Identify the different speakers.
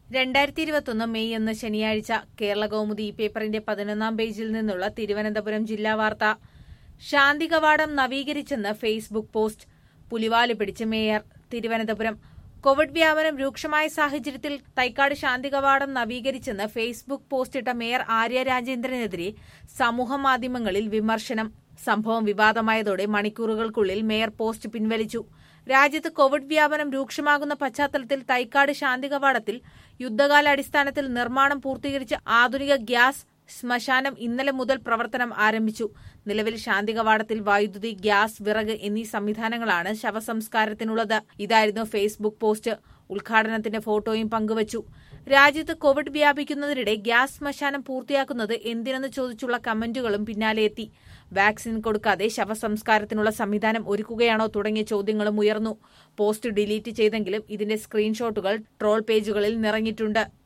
Speaker 1: രണ്ടായിരത്തി ഇരുപത്തൊന്ന് മെയ് ഒന്ന് ശനിയാഴ്ച കേരള കൗമുദി ഈ പേപ്പറിന്റെ പതിനൊന്നാം പേജിൽ നിന്നുള്ള തിരുവനന്തപുരം ജില്ലാ വാർത്ത ശാന്തി കവാടം നവീകരിച്ചെന്ന് ഫേസ്ബുക്ക് പോസ്റ്റ് പുലിവാല് പിടിച്ച് മേയർ തിരുവനന്തപുരം കോവിഡ് വ്യാപനം രൂക്ഷമായ സാഹചര്യത്തിൽ തൈക്കാട് ശാന്തി കവാടം നവീകരിച്ചെന്ന് ഫേസ്ബുക്ക് പോസ്റ്റിട്ട മേയർ ആര്യ രാജേന്ദ്രനെതിരെ സമൂഹമാധ്യമങ്ങളിൽ വിമർശനം സംഭവം വിവാദമായതോടെ മണിക്കൂറുകൾക്കുള്ളിൽ മേയർ പോസ്റ്റ് പിൻവലിച്ചു രാജ്യത്ത് കോവിഡ് വ്യാപനം രൂക്ഷമാകുന്ന പശ്ചാത്തലത്തിൽ തൈക്കാട് ശാന്തി കവാടത്തിൽ യുദ്ധകാലാടിസ്ഥാനത്തിൽ നിർമ്മാണം പൂർത്തീകരിച്ച ആധുനിക ഗ്യാസ് ശ്മശാനം ഇന്നലെ മുതൽ പ്രവർത്തനം ആരംഭിച്ചു നിലവിൽ ശാന്തി കവാടത്തിൽ വൈദ്യുതി ഗ്യാസ് വിറക് എന്നീ സംവിധാനങ്ങളാണ് ശവസംസ്കാരത്തിനുള്ളത് ഇതായിരുന്നു ഫേസ്ബുക്ക് പോസ്റ്റ് ഉദ്ഘാടനത്തിന്റെ ഫോട്ടോയും പങ്കുവച്ചു രാജ്യത്ത് കോവിഡ് വ്യാപിക്കുന്നതിനിടെ ഗ്യാസ് ശ്മശാനം പൂർത്തിയാക്കുന്നത് എന്തിനെന്ന് ചോദിച്ചുള്ള കമന്റുകളും പിന്നാലെ എത്തി വാക്സിൻ കൊടുക്കാതെ ശവസംസ്കാരത്തിനുള്ള സംവിധാനം ഒരുക്കുകയാണോ തുടങ്ങിയ ചോദ്യങ്ങളും ഉയർന്നു പോസ്റ്റ് ഡിലീറ്റ് ചെയ്തെങ്കിലും ഇതിന്റെ സ്ക്രീൻഷോട്ടുകൾ ട്രോൾ പേജുകളിൽ നിറഞ്ഞിട്ടുണ്ട്